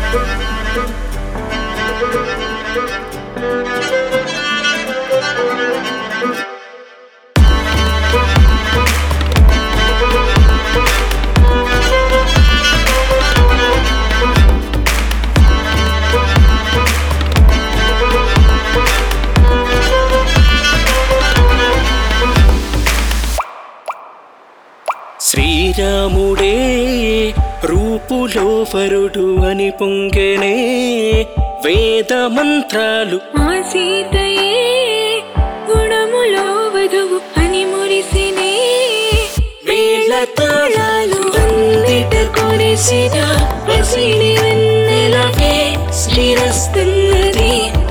శ్రీరాముడే రూపులో వరుడు అని పొంగెనే వేద మంత్రాలు మా సీతయే గుణములో వధువు అని మురిసినే వేల తాళాలు వందిట కొరిసిన పసిడి వెన్నెలవే శ్రీరస్తున్నది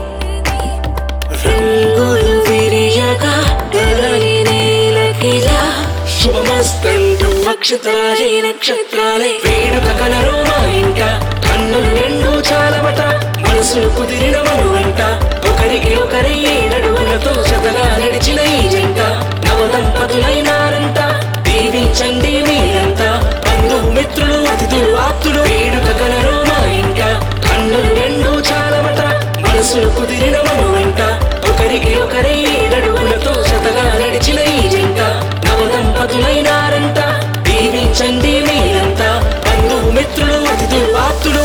రంగులు విరియగా కదలి నేలకిలా శుభమస్తంటూ నక్షత్రాలే నక్షత్రాలే వేడుక కలరు మా ఇంట కన్నులు రెండు చాలవట మనసులు కుదిరిన మనువంట ఒకరికి ఒకరి ఏడడుగులతో చదగా నడిచిన ఈ జంట నవ దంపతులైనారంట దీవించండి మీరంతా బంధువు మిత్రులు అతిథులు ఆప్తులు వేడుక కలరు మా ఇంట కన్నులు రెండు చాలవట మనసులు కుదిరిన మనువంట ఒకరికి ఒకరి ఏడడుగులతో చదగా నడిచిన ఈ జంట నవ దంపతులైనారంట దీవించండి మీరంతా బంధువు మిత్రులు అతిథులు ఆప్తులు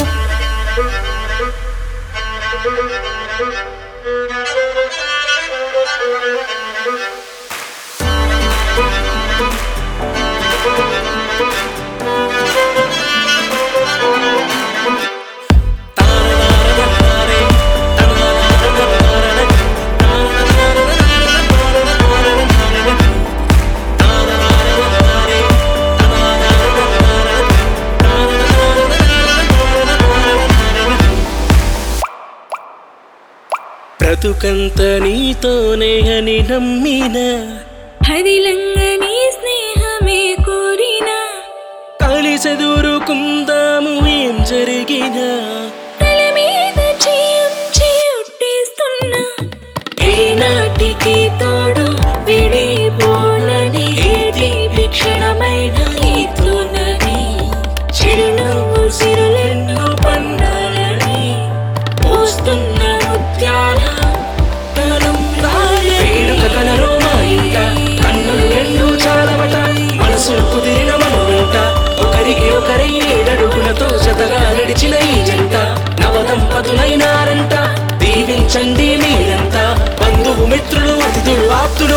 బ్రతుకంత నీతోనే అని నమ్మిన హరిలంగని స్నేహమే కోరినా కలిసెదురుకుందాము ఏం జరిగినా తల మీద చేయుంచి ఒట్టేస్తున్నా ఏనాటికి తోడు విడిపోనని ఏది విక్షణమైన నీతోనని చిరునవ్వు సిరులెన్నో పండాలని పోస్తున్న ముత్యాల తలంబ్రాలే. వేడుక కలరు మా ఇంట కన్నులు రెండు చాలవట మనసులు కుదిరిన మనవంట ఒకరికి ఒకరి ఏడడుగులతో జతగా నడిచిన ఈ జంట నవ దంపతులైనారంట దీవించండి మీరంతా బంధువు మిత్రులు అతిథులు ఆప్తులు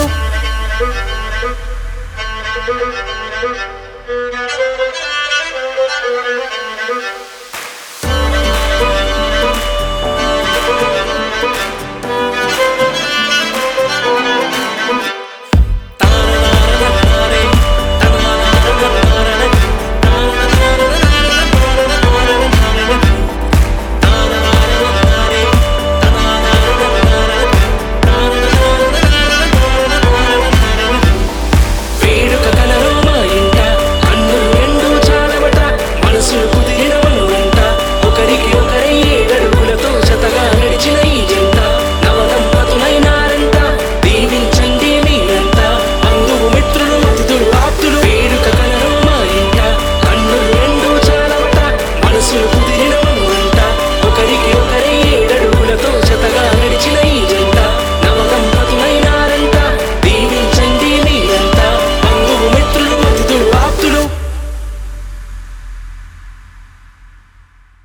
వేడుక కలరు మా ఇంట కన్నులు రెండు చాలవట మనసులు కుదిరిన మనవంట ఒకరికి